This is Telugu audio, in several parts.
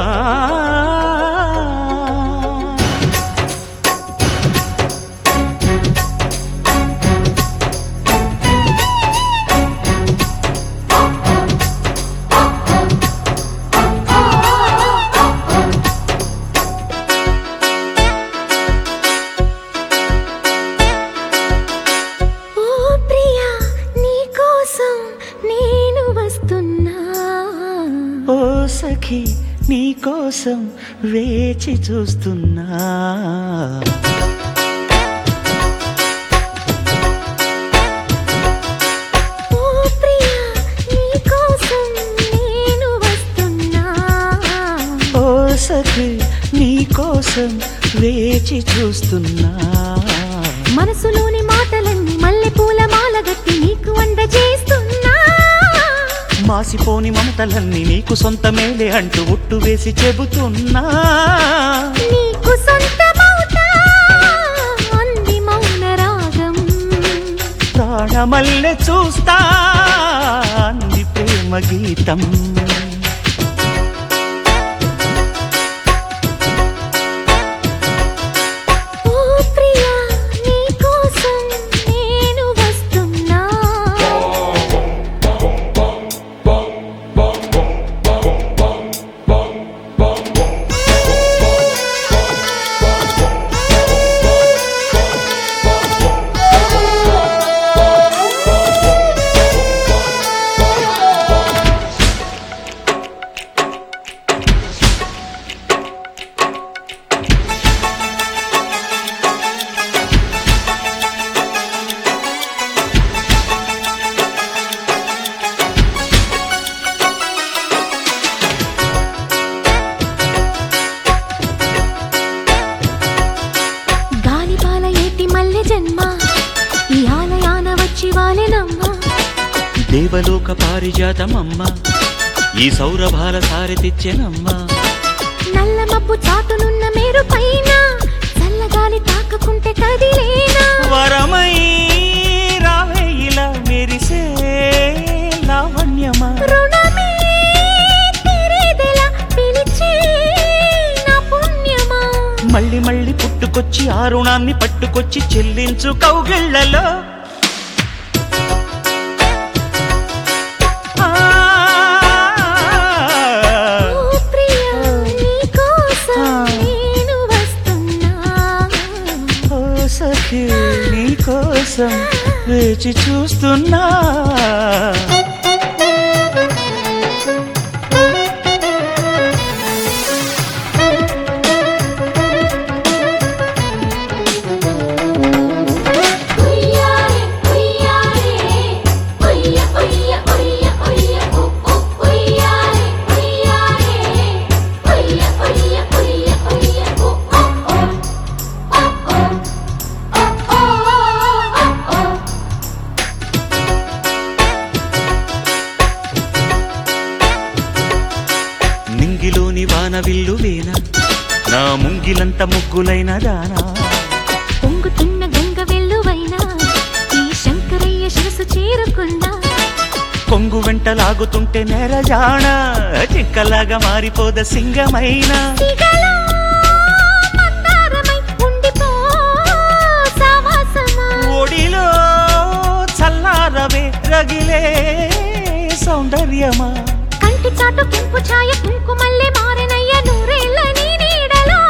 ఓ ప్రియా నీ కోసం నేను వస్తున్నా ఓ సఖి నీ కోసం వేచి చూస్తున్నా ఓ ప్రియా నీ కోసం నేను వస్తున్నా ఓ సఖి నీ కోసం వేచి చూస్తున్నా మనసులోని మాటలన్నీ మల్లె పూల మాలగట్టి నీకు వంద చేస్తున్నా మాసిపోని మమతలన్నీ నీకు సొంతమేలే అంటూ ఒట్టు వేసి చెబుతున్నా నీకు సొంతమవుతా అంది మౌన రాగం ప్రాణమల్లె చూస్తా అంది ప్రేమ గీతం ఓ ప్రియా నీ కోసం నేను వస్తున్నా గాలిపాల ఏటి మల్లె జన్మ ఈ ఆలయాన వచ్చి వాలెనమ్మా దేవలోక పారిజాతమమ్మ ఈ సౌరభాల సారెతిచ్చెనమ్మ నల్ల మబ్బు చాటునున్న మేరు పైన చల్లగాలి తాకకుంటే కదిలేనా వరమై రావే ఇలా మెరిసే లావణ్యమా రుణమే తీరేదెలా పిలిచే నా పుణ్యమా మళ్ళీ మళ్ళీ పుట్టుకొచ్చి ఆ రుణాన్ని పట్టుకొచ్చి చెల్లించు కౌగిళ్లలో ఆ, ఓ ప్రియా నీ కోసం నేను వస్తున్నా ఓ సఖి నీ కోసం వేచి చూస్తున్నా ఉయ్యాలే ఉయ్యాలే ఉయ్య ఉయ్య ఉయ్య ఉయ్య ఉ ఉ ఉయ్యాలే ఉయ్యాలే ఉయ్య ఉయ్య ఉయ్య ఉయ్య ఉ ఉ ఉ ఉ ఉ ఉ నింగిలోని వాన విల్లు వేన నా ముంగిలంత ముగ్గులైన దానా పొంగుతున్న గంగ వెల్లువైనా ఈ శంకరయ్య శిరసు చేరుకుందా కొంగు వెంట లాగుతుంటే నెరజాణ చిక్కలాగా మారిపోద సింగమైన సిగలో మందారమై ఉండిపో సావాసమా ఒడిలో చల్లారవే రగిలే సౌందర్యమా కంటి చాటు కెంపు ఛాయ కుంకుమల్లె మారెనయ్య నూరేళ్ళ నీ నీడలో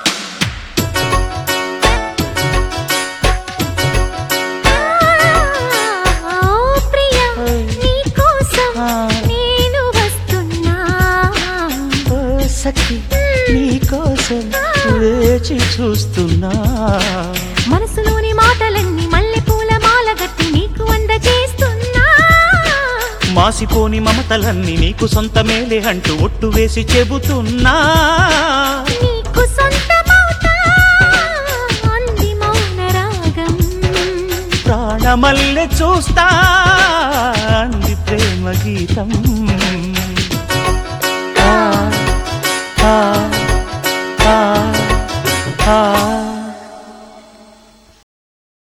ఆ, ఓ ప్రియా నీ కోసం ఆ. నేను వస్తున్నా ఓ సఖి నీ కోసం వేచి చూస్తున్నా మనసులోని మాటలన్నీ మల్లె పూల మాలగట్టి నీకు వంద చేస్తున్నా మాసిపోని మమతలన్నీ నీకు సొంతమేలే అంటూ ఒట్టు వేసి చెబుతున్నా నీకు సొంతమవుతా అంది మౌన రాగం ప్రాణమల్లె చూస్తా అంది ప్రేమ గీతం ఆ, ఆ, ఆ, ఆ.